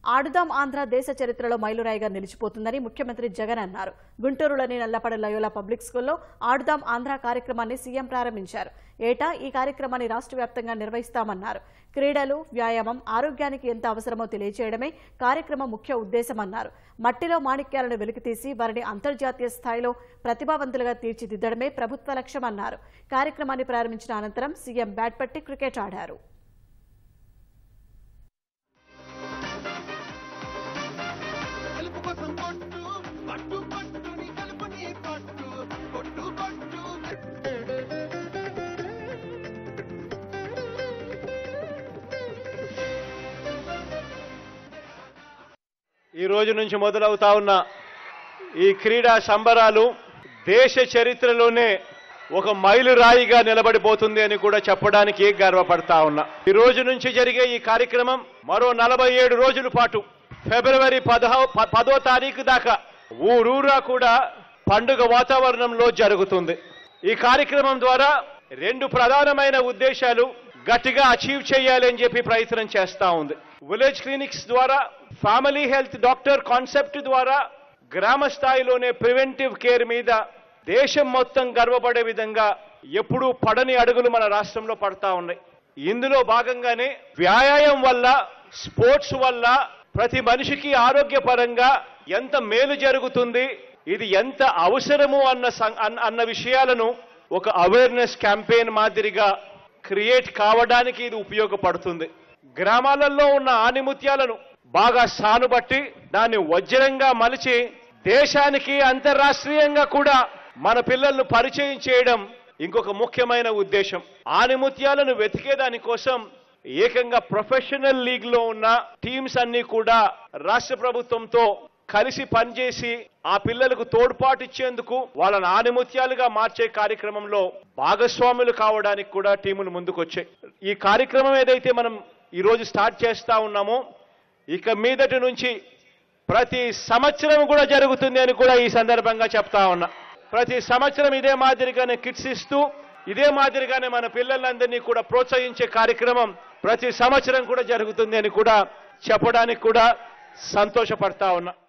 ఆడుదాం ఆంధ్ర దేశ చరిత్రలో మైలురాయిగా నిలిచిపోతుందని ముఖ్యమంత్రి జగన్ అన్నారు గుంటూరులోని నల్లపడ లయోలా పబ్లిక్ స్కూల్లో ఆడుదాం ఆంధ్ర కార్యక్రమాన్ని సీఎం ప్రారంభించారు ఏటా ఈ కార్యక్రమాన్ని రాష్ట్ర వ్యాప్తంగా నిర్వహిస్తామన్నారు క్రీడలు వ్యాయామం ఆరోగ్యానికి ఎంత అవసరమో తెలియజేయడమే కార్యక్రమం ముఖ్య ఉద్దేశమన్నారు మట్టిలో మాణిక్యాలను వెలికితీసి వారిని అంతర్జాతీయ స్థాయిలో ప్రతిభావంతులుగా తీర్చిదిద్దడమే ప్రభుత్వ లక్ష్యమన్నారు కార్యక్రమాన్ని ప్రారంభించిన అనంతరం సీఎం బ్యాట్ పట్టి క్రికెట్ ఆడారు కలుపు కోసం కొట్టు పట్టు పట్టుని కలుపుని పట్టు కొట్టు కొట్టు ఈ రోజు నుంచి మొదలవుతా ఉన్న ఈ క్రీడా సంబరాలు దేశ చరిత్రలోనే ఒక మైలురాయిగా నిలబడిపోతుంది అని కూడా చెప్పడానికి గర్వపడతా ఉన్నా ఈ రోజు నుంచి జరిగే ఈ కార్యక్రమం మరో నలభై ఏడు రోజుల పాటు ఫిబ్రవరి పదహో ప- పదో తారీఖు దాకా ఊరూరా కూడా పండుగ వాతావరణంలో జరుగుతుంది ఈ కార్యక్రమం ద్వారా రెండు ప్రధానమైన ఉద్దేశాలు గట్టిగా అచీవ్ చేయాలి అని చెప్పి ప్రయత్నం చేస్తా ఉంది విలేజ్ క్లినిక్స్ ద్వారా ఫ్యామిలీ హెల్త్ డాక్టర్ కాన్సెప్ట్ ద్వారా గ్రామ స్థాయిలోనే ప్రివెంటివ్ కేర్ మీద దేశం మొత్తం గర్వపడే విధంగా ఎప్పుడూ పడని అడుగులు మన రాష్ట్రంలో పడతా ఉన్నాయి ఇందులో భాగంగానే వ్యాయామం వల్ల స్పోర్ట్స్ వల్ల ప్రతి మనిషికి ఆరోగ్యపరంగా ఎంత మేలు జరుగుతుంది ఇది ఎంత అవసరము అన్న సం- అన్న- అన్న విషయాలను ఒక అవేర్నెస్ క్యాంపెయిన్ మాదిరిగా క్రియేట్ కావడానికి ఇది ఉపయోగపడుతుంది గ్రామాలలో ఉన్న ఆనిముత్యాలను బాగా సానుబట్టి దాన్ని వజ్రంగా మలిచి దేశానికి అంతర్రాష్ట్రీయంగా కూడా మన పిల్లలను పరిచయం చేయడం ఇంకొక ముఖ్యమైన ఉద్దేశం ఆనిముత్యాలను వెతికే దానికోసం ఏకంగా ప్రొఫెషనల్ లీగ్ లో ఉన్న టీమ్స్ అన్ని కూడా రాష్ట్ర ప్రభుత్వంతో కలిసి పనిచేసి ఆ పిల్లలకు తోడ్పాటు ఇచ్చేందుకు వాళ్ళని ఆనిముత్యాలుగా మార్చే కార్యక్రమంలో భాగస్వాములు కావడానికి కూడా టీములు ముందుకొచ్చాయి ఈ కార్యక్రమం ఏదైతే మనం ఈ రోజు స్టార్ట్ చేస్తా ఉన్నామో ఇక మీదటి నుంచి ప్రతి సంవత్సరం కూడా జరుగుతుంది అని కూడా ఈ సందర్భంగా చెప్తా ఉన్నా ప్రతి సంవత్సరం ఇదే మాదిరిగానే కిట్స్ ఇస్తూ ఇదే మాదిరిగానే మన పిల్లలందరినీ కూడా ప్రోత్సహించే కార్యక్రమం ప్రతి సంవత్సరం కూడా జరుగుతుంది అని కూడా చెప్పడానికి కూడా సంతోషపడతా ఉన్నా